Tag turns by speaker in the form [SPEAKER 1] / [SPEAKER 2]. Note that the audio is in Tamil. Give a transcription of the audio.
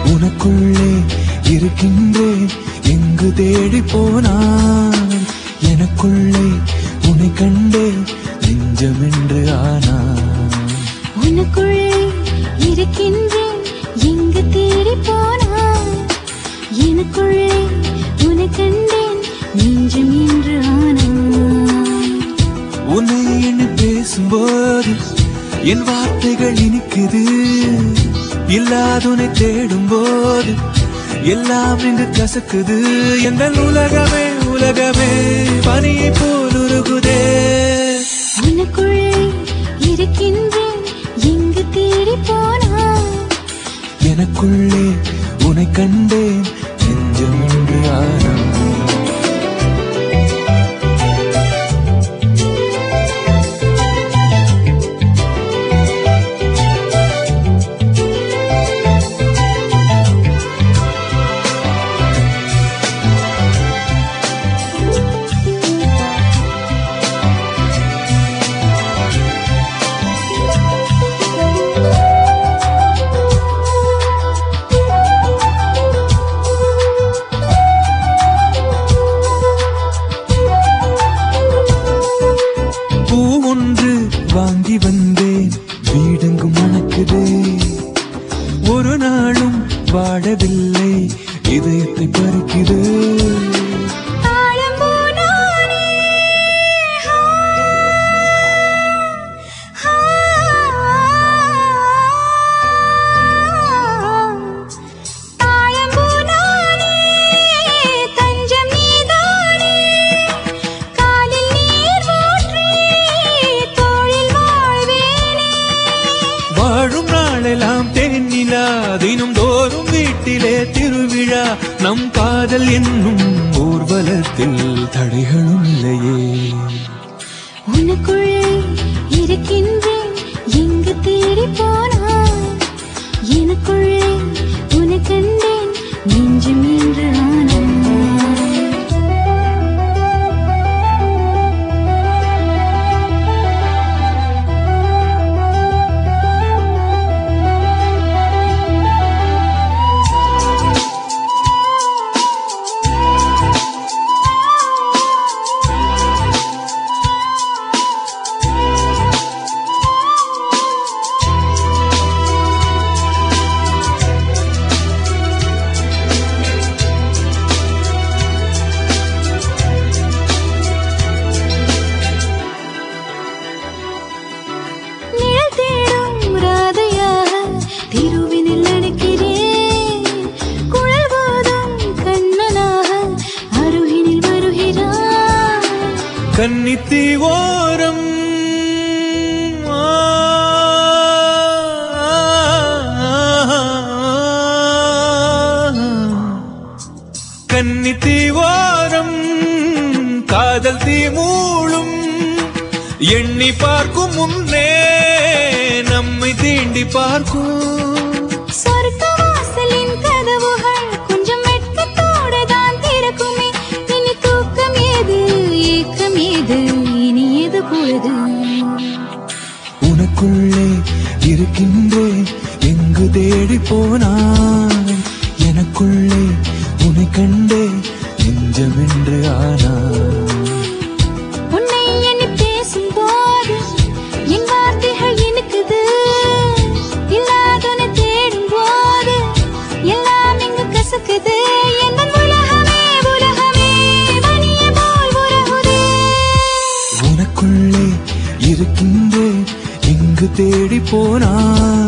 [SPEAKER 1] உனக்குள்ளே இருக்கின்றேன் எங்கு தேடி போனான் எனக்குள்ளே உன்னை கண்டேன் நெஞ்சமென்று ஆனான்
[SPEAKER 2] உனக்குள்ளே இருக்கின்றேன் எங்கு தேடி போனாய் எனக்குள்ளே உன்னை கண்டேன் நெஞ்சம் என்று ஆனாய்
[SPEAKER 1] உன்னை எண்ணி பேசும்போது என் வார்த்தைகள் இனிக்குது இல்லாதுனை தேடும் போது எல்லாம் இங்கு கசக்குது எங்கள் உலகமே உலகமே பனியை போல் உருகுதே
[SPEAKER 2] உனக்குள்ளே இருக்கின்றேன் எங்கு தேடி போனாய்
[SPEAKER 1] எனக்குள்ளே உன்னை கண்டேன் நெஞ்சம் என்று ஆனான் பூ ஒன்று வாங்கி வந்தேன் வீடெங்கும் மணக்குதே ஒரு நாளும் வாடவில்லை இதயத்தை பறிக்குது
[SPEAKER 2] தாழம் போனானே ஹா, ஹா. தாழம் போனானே, தஞ்சம் நீதானே. காலில் நீர் ஊற்றி, தோளில் வாழ்வேனே.
[SPEAKER 1] வாழும் நாளெல்லாம் தேனிலா தினம் தோறும் வீட்டிலே திருவிழா நம் காதல் என்னும் ஊர்வலத்தில் தடைகளும் இல்லையே
[SPEAKER 2] உனக்குள்ளே இருக்கின்றேன் எங்கு தேடி போனாய் எனக்குள்ளே உன்னை கண்டேன் நெஞ்சம் என்று ஆனாய் நிழல் தேடும் ராதையாக திருவினில் நடக்கிறேன் குழல் போதும் கண்ணனாக அருகினில் வருகிறான்
[SPEAKER 1] கன்னித்தி ஓரம் ஆ, கன்னித்தி ஓரம் காதல் தீ மூளும் எண்ணி பார்க்கும் முன்னே நம்மை தீண்டி பார்க்கும்
[SPEAKER 2] சொர்க்க வாசலின் கதவுகள் கொஞ்சம் வெட்கத்தோடு தான் திறக்குமே இனி தூக்கம் ஏது ஏக்கம் ஏது இனி எது பொழுது
[SPEAKER 1] உனக்குள்ளே இருக்கின்றேன் எங்கு தேடி போனான் எனக்குள்ளே உன்னை கண்டே நெஞ்சமென்று ஆனான்
[SPEAKER 2] உன்னை எண்ணி பேசும்போது என் வார்த்தைகள் இனிக்குது இல்லாதன தேடும் போது எல்லாம் இங்கு கசக்குது என் உலகமே உலகமே மணிய போல் உறகுதே
[SPEAKER 1] உனக்குள்ளே இருக்கின்றேன் எங்கு தேடி போனான்